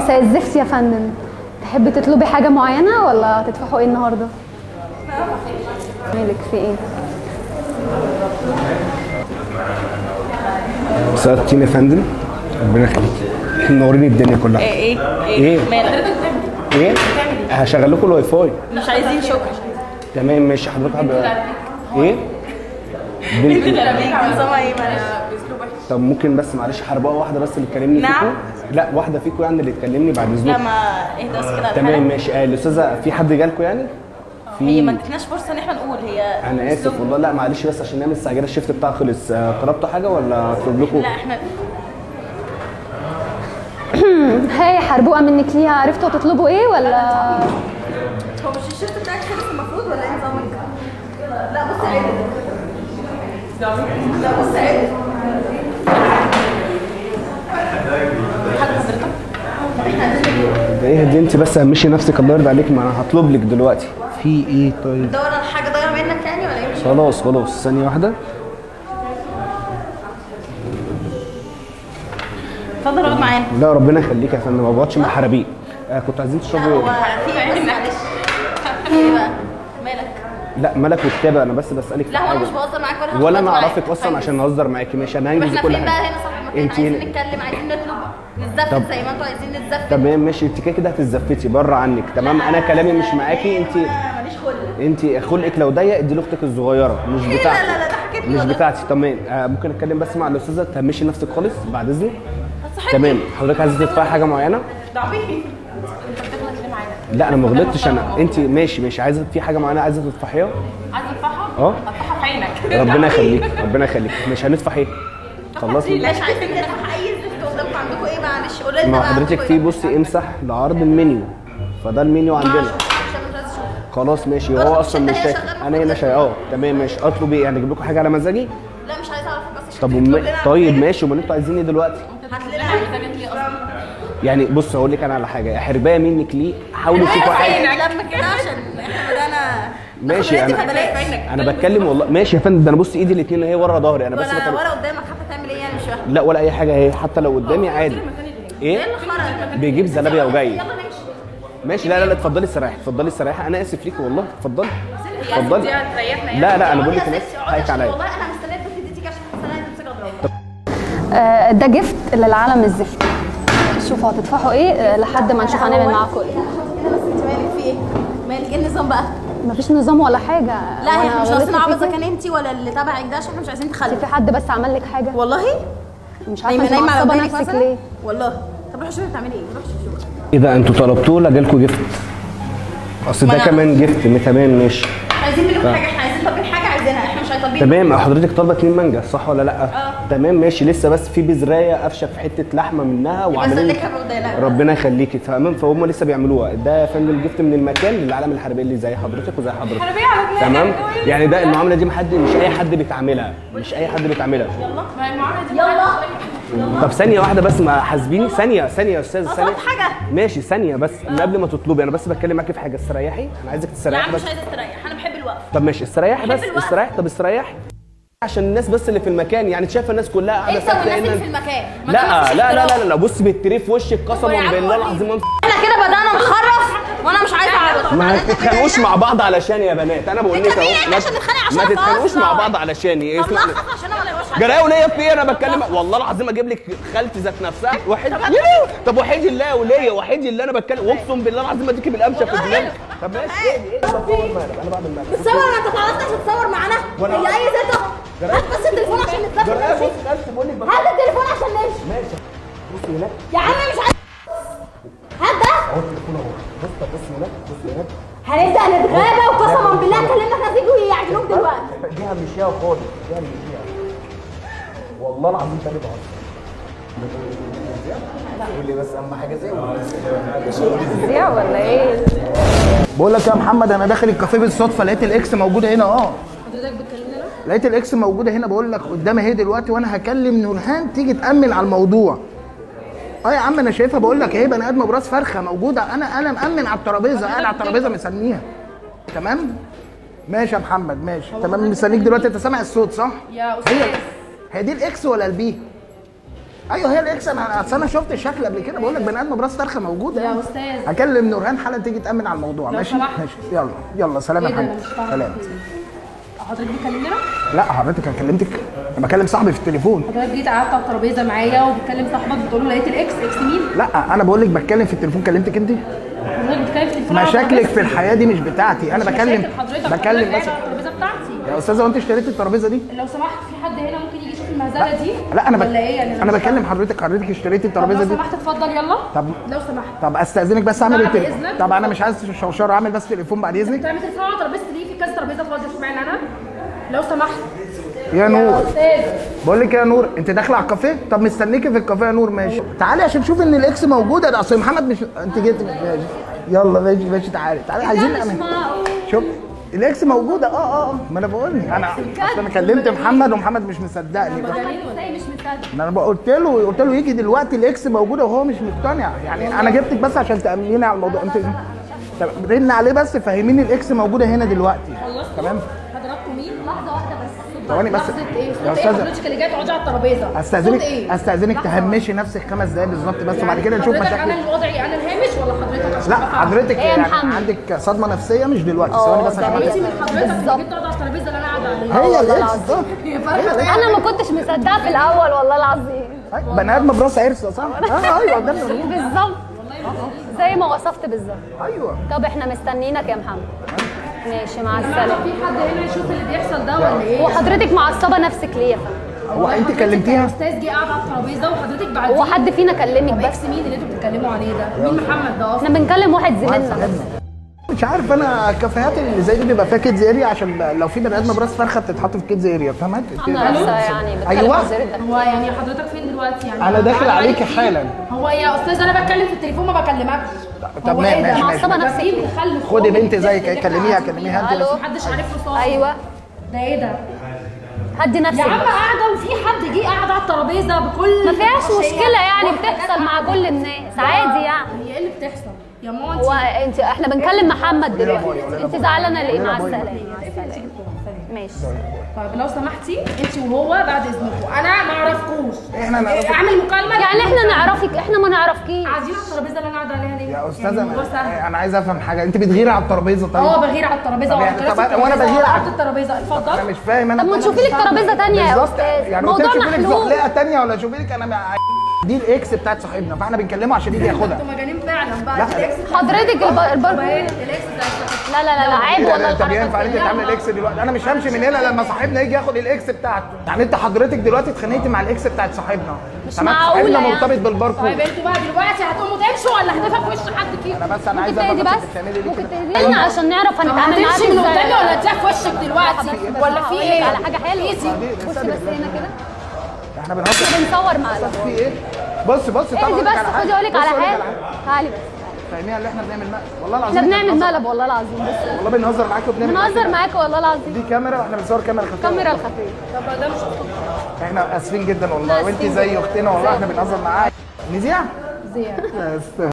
مساء الزفت يا فندم تحبي تطلبي حاجة معينة ولا تدفعوا ايه النهاردة؟ مالك في ايه؟ سألتيني يا فندم ربنا يخليك منورين الدنيا كلها ايه إيه؟ ايه مالك ايه هشغل لكم الواي فاي مش عايزين شكر تمام ماشي حضرتك حابب ايه بنت نظامها ايه معلش طب ممكن بس معلش حربقه واحده بس اللي تكلمني نعم. فيكم لا واحده فيكم يعني اللي تكلمني بعد لا اذنكم ما اهدى بس كده على تمام حالك. ماشي آه الاستاذه في حد جالكم يعني هي ما ادتناش فرصه ان احنا نقول هي انا اسف والله لا معلش بس عشان نعمل السجاده الشيفت بتاعها خلص آه، طلبتوا حاجه ولا اطلب لكم لا احنا هاي حربوقة منك ليها عرفتوا تطلبوا ايه ولا هو مش الشفت بتاعك خلص المفروض ولا ايه نظامك؟ لا بص عادي لا بص عادي ده ايه دي انت بس همشي نفسك الله يرضى عليك ما انا هطلب لك دلوقتي في ايه طيب دور على حاجه ضايعه منك يعني ولا ايه مش خلاص خلاص ثانيه واحده اتفضل اقعد معانا لا ربنا يخليك يا فندم ما بقعدش مع حرابيق آه كنتوا عايزين لا تشربوا هو في عين معلش ايه بقى مالك لا ملك وكتابه انا بس بسالك في لا هو حاجه انا مش بهزر معاك ولا ولا هخبط انا معاك. اعرفك اصلا عشان نهزر معاكي ماشي انا هنجز واحنا كل فين بقى حاجه هنا صاحب المكان انت عايزين هنا. نتكلم عايزين نطلب نتزفت طب. زي ما انتوا عايزين نتزفت تمام ماشي انت كده كده هتتزفتي بره عنك تمام انا كلامي مش معاكي انت أنا ماليش خلق انت خلقك لو ضيق ادي لاختك الصغيره مش لا بتاعتي لا لا ده حكيت لي مش والله. بتاعتي تمام آه ممكن اتكلم بس مع الاستاذه تهمشي نفسك خالص بعد اذنك صاحبتي. تمام حضرتك عايزه تدفعي حاجه معينه ده عبيط انت بتغلط ليه معانا لا انا ما غلطتش انا انت ماشي ماشي عايزه في حاجه معينه عايزه تدفعيها عايز ادفعها؟ اه. ادفعها في عينك ربنا يخليك ربنا يخليك مش هندفع ايه خلصنا مش عايزين ندفع اي زفت قدامكم عندكم ايه معلش قول لنا ما بقى حضرتك عندكم في ايه؟ بصي امسح لعرض المنيو فده المنيو عندنا عشان مش عايز اشوف خلاص ماشي خلاص، هو مش اصلا انت مش هي شايف شغالة انا هنا المفروض شايف اه تمام ماشي اطلب ايه يعني اجيب لكم حاجه على مزاجي لا مش عايزه اعرف بس عشان طب تكتب وم... لنا طيب على ماشي امال انتوا عايزين ايه دلوقتي هات لنا مزاجك ليه اصلا يعني بص هقول لك انا على حاجه حربايه منك ليه حاولوا تشوفوا حاجه لما كده عشان احنا بدانا ماشي ناخد انا بلاش. انا بتكلم والله ماشي يا فندم ده انا بص ايدي الاثنين اهي ورا ظهري انا بس ولا بكلم ولا قدامك حتى تعمل ايه يعني مش فاهمه لا ولا اي حاجه اهي حتى لو قدامي عادي ايه ايه اللي خرج بيجيب زلابيا وجاي يلا نمشي ماشي لا لا لا اتفضلي استريحي اتفضلي استريحي انا اسف ليكي والله اتفضلي اتفضلي تريحنا لا لا انا بقول لك يا الناس ستي اقعدي حقك عشان عليا والله انا مستنيه البنت دي تيجي عشان حاسه انها تمسك اضربها آه ده جفت للعالم الزفت شوفوا هتدفعوا ايه آه لحد ما نشوف هنعمل معاكم ايه بس انت مالك في ايه؟ مالك ايه النظام بقى؟ مفيش نظام ولا حاجه لا وأنا احنا مش غلطت ناقصين عبط اذا فيكم؟ كان انت ولا اللي تبعك ده عشان احنا مش عايزين نتخلف في حد بس عمل لك حاجه والله مش عارفه نايمه انت نايمه على معصبه ودانك نفسك مثلا ليه والله طب روحي شوفي بتعملي ايه روحي شوفي شوفي اذا انتوا طلبتوه لا جالكوا جفت اصل ما ده أنا- كمان جفت تمام ماشي مش عايزين منكم حاجه احنا عايزين طالبين حاجه عايزينها احنا مش طالبين تمام حضرتك طالبه اتنين مانجا صح ولا لا؟ اه. تمام ماشي لسه بس في بذرايه قافشه في حته لحمه منها وعاملين سلكها بودانها. ربنا يخليكي تمام فهم لسه بيعملوها ده يا فندم جفت من المكان للعالم الحربيه اللي زي حضرتك وزي حضرتك حربية على دماغك، تمام كويس. يعني ده المعامله دي محد مش اي حد بيتعاملها مش اي حد بيتعاملها يلا ما هي المعامله دي يلا طب ثانيه واحده بس ما حاسبيني ثانيه ثانيه يا استاذ ثانيه طلبت حاجة. ماشي ثانيه بس من قبل ما تطلبي انا بس بتكلم معاكي في حاجه استريحي انا عايزك لا تستريحي انا بس مش عايزه استريح انا بحب الوقف طب ماشي استريحي بس بحب الوقت. استريحي طب استريحي عشان الناس بس اللي في المكان يعني شايفه الناس كلها قاعده انت والناس ساكتة اللي هنا. في المكان ما ده لا مفيش لا لا لا احترام. لا, لا بص بالتريه في وشك قسما يا عم بالله قولي. العظيم ما احنا كده بدانا نخرف وانا مش عايزه اعرف ما تتخانقوش مع بعض علشان يا بنات انا بقول انت لك مين اهو يعني ما- عشان نتخانق عشان ما تتخانقوش نتهزر؟ مع بعض علشاني ايه طب اسمعني لخص عشان انا ما الاقيش جرايه وليا في ايه انا بتكلم والله العظيم اجيب لك خالتي ذات نفسها وحيد يلو. طب وحيد الله وليا وحيد الله انا بتكلم واقسم بالله العظيم اديكي بالقمشه في دماغك طب ماشي ايه ايه بصور مالك انا بعمل مالك تصور ما انت تعرفناش تتصور معانا ولا- هي اي زيت اهو هات بس التليفون عشان نتلفت جرايه ونمشي. بص نفسي بقول لك هات التليفون عشان نمشي ماشي بص هناك يا عم مش عايز هات ده اهو التليفون اهو بص طب بص هناك بص هناك هنبدا نتغابى وقسما بالله كلمنا هتيجوا يعجنوك دلوقتي دي همشيها خالص دي همشيها والله العظيم تاني بهزر قول لي بس اهم حاجه زي زيع ولا ايه بقول لك يا محمد انا داخل الكافيه بالصدفه لقيت الاكس موجوده هنا اه حضرتك بتكلمنا لقيت الاكس موجوده هنا بقول لك قدامي اهي دلوقتي وانا هكلم نورهان تيجي تامن على الموضوع اه يا عم انا شايفها بقول لك اهي بني ادمه براس فرخه موجوده انا انا مامن على الترابيزه قاعد على الترابيزه مسميها تمام ماشي يا محمد ماشي تمام مستنيك دلوقتي انت سامع الصوت صح يا هي هي دي الاكس ولا البي ايوه هي الاكس انا اصل انا شفت الشكل قبل كده بقول لك بني ادم براس فرخه موجوده يا يعني. أستاذ. هكلم نورهان حالا تيجي تامن على الموضوع لو ماشي سمحت. ماشي يلا يلا سلام يا ايه ده انا حبيبي مش فاهمه سلام حضرتك بتكلمنا لا حضرتك انا كلمتك انا بكلم صاحبي في التليفون حضرتك جيت قعدت على الترابيزه معايا وبتكلم صاحبك بتقول له لقيت الاكس اكس مين لا انا بقول لك بتكلم في التليفون كلمتك انت حضرتك بتتكلم في التليفون على مشاكلك الترابيزة. في الحياه دي مش بتاعتي انا مش بكلم مشاكل حضرتك بكلم حضرتك بس قاعد على الترابيزه بتاعتي يا استاذه وانت اشتريت الترابيزه دي لو سمحت في حد هنا ممكن يجي يشوف المهزله دي لا انا بك... ولا ايه يعني انا مش بكلم فاهمة. حضرتك حضرتك اشتريتي طب الترابيزه لو دي سمحت اتفضل يلا طب لو سمحت طب استاذنك بس اعمل بعد التليفون إذنك. طب انا مش عايز شوشره اعمل بس تليفون بعد اذنك بتعمل تليفون على ترابيزتي ليه في كذا ترابيزه فاضيه اشمعنى انا لو سمحت يا يا نور استاذ بقول لك يا نور انت داخله على الكافيه طب مستنيكي في الكافيه يا نور ماشي تعالي عشان تشوفي ان الاكس موجوده ده اصل محمد مش انت جيت ماشي يلا ماشي ماشي تعالي تعالي عايزين مش نعمل معقول شوف الاكس موجوده اه اه اه ما انا بقول لك انا اصل انا كلمت محمد ومحمد مش مصدقني بس ازاي مش مصدق انا بقى قلت له قلت له يجي دلوقتي الاكس موجوده وهو مش مقتنع يعني انا جبتك بس عشان تامنيني على الموضوع انت طب رن عليه بس فهميني الاكس موجوده هنا دلوقتي تمام حضراتكم مين لحظه واحده بس ثواني بس. لحظه ايه يا صوت ايه أستاذة. حضرتك اللي جايه تقعدي على الترابيزه صوت استاذنك ايه استاذنك لحظة تهمشي نفسك خمس دقايق بالظبط بس وبعد كده نشوف حضرتك انا مشاكلك اللي وضعي انا الهامش ولا حضرتك عشان لا أفهم؟ حضرتك إيه يا يعني محمد؟ عندك صدمه نفسيه مش دلوقتي اه، ثواني بس ده عشان انت إيه؟ من حضرتك اللي بالظبط. جيت تقعد على الترابيزه اللي انا قاعده عليها هي والله الاكس العظيم. هي فرقة انا ما كنتش مصدقه في الاول والله العظيم أي، بني ادم براس عرسه صح؟ اه ايوه قدامنا نور. بالظبط زي ما وصفت بالظبط ايوه طب احنا مستنيينك يا محمد ماشي مع السلامه في حد هنا يشوف اللي بيحصل ده ولا ايه وحضرتك معصبه نفسك ليه يا فندم هو انت حضرتك كلمتيها؟ الاستاذ جه قاعد على الترابيزه وحضرتك بعد هو حد فينا كلمك بس اكس مين اللي انتوا بتتكلموا عليه ده مين محمد ده اصلا احنا بنكلم واحد زميلنا مش عارف انا الكافيهات اللي زي دي بيبقى فيها كيدز اريا عشان لو في بني ادم براس فرخه بتتحط في كيدز اريا فاهمه؟ انا لسه يعني بتكلم أيوة. حضرتك هو يعني حضرتك فين دلوقتي يعني أنا داخل قاعد عليكي فين؟ حالا. هو يا استاذ انا بتكلم في التليفون ما بكلمكش طب هو ماشي، ايه ده ماشي، معصبة ده نفسك. في مخلف خدي خالص. بنت زيك اللي كلميها قاعد كلميها انت ألو. بس محدش عارف له صاحب ايوه ده ايه ده هدي يا نفسك عم بس. قاعده وفي حد جه قاعد على الترابيزه بكل ما فيهاش خشية. مشكله يعني واحدة بتحصل مع قاعدة. كل الناس عادي يعني هي ايه اللي بتحصل يا ماما هو انت انت احنا بنكلم محمد دلوقتي انت زعلانه ليه مع السلامه ماشي طيب لو سمحتي انت وهو بعد اذنكم انا ما اعرفكوش احنا نعرفك. اعمل مكالمه يعني احنا نعرفك احنا ما نعرفكيش قاعدين على الترابيزه اللي انا قاعده عليها ليه؟ يا استاذه يعني الموضوع سهل. انا انا عايز افهم حاجه انت بتغيري على الترابيزه طيب اه بغير على الترابيزه طب وعلى يعني- طب كراسي وأنا الترابيزة بغير على- وعلى الترابيزه انا اتفضل مش فاهم انا طب ما تشوفي لك ترابيزه ثانيه يا بالظبط استاذ يعني قلت لك موضوع شوفي لك محلول زحلقه ثانيه ولا شوفي لك انا مع- دي الاكس بتاعت صاحبنا فاحنا بنكلمه عشان يجي ياخدها انتوا مجانين فعلا بقى لا. دي الاكس حضرتك الب- البربر باين الاكس بتاعت لا لا لا لا عيب والله طب الحركات ينفع انت دي. تعمل الاكس دلوقتي انا مش همشي من هنا لما صاحبنا يجي ياخد الاكس بتاعته يعني انت حضرتك دلوقتي اتخانقتي مع الاكس بتاعت صاحبنا مش تمام؟ معقولة صاحبنا يعني. مرتبط بالباركود طيب انتوا بقى دلوقتي هتقوموا تمشوا ولا هدفها في وش حد فيكم؟ انا بس انا ممكن عايز تهدي افهم بس انت بتعملي ليه ممكن كده تهدي لنا عشان نعرف طب هنتعامل معاك هتمشي من ازاي قدامي ولا اديها في وشك دلوقتي ولا في هقول لك ايه؟ على حاجه حلوه ايزي بصي بس هنا كده احنا بنهزر بنصور معاك في ايه بص بص طب اهدي أقول لك بس على حاجة. خدي اقول لك بص على أقول لك حاجه تعالي بس فاهمين اللي احنا بنعمل مقلب والله العظيم احنا بنعمل بنهزر. مقلب والله العظيم بس والله بنهزر معاك وبنعمل بنهزر معاك والله العظيم دي كاميرا واحنا بنصور كاميرا خفيفه الكاميرا الخفيه طب ده مش احنا اسفين جدا والله لا، وانت آسفين زي جداً. اختنا والله احنا بنهزر معاك نذيع زي بس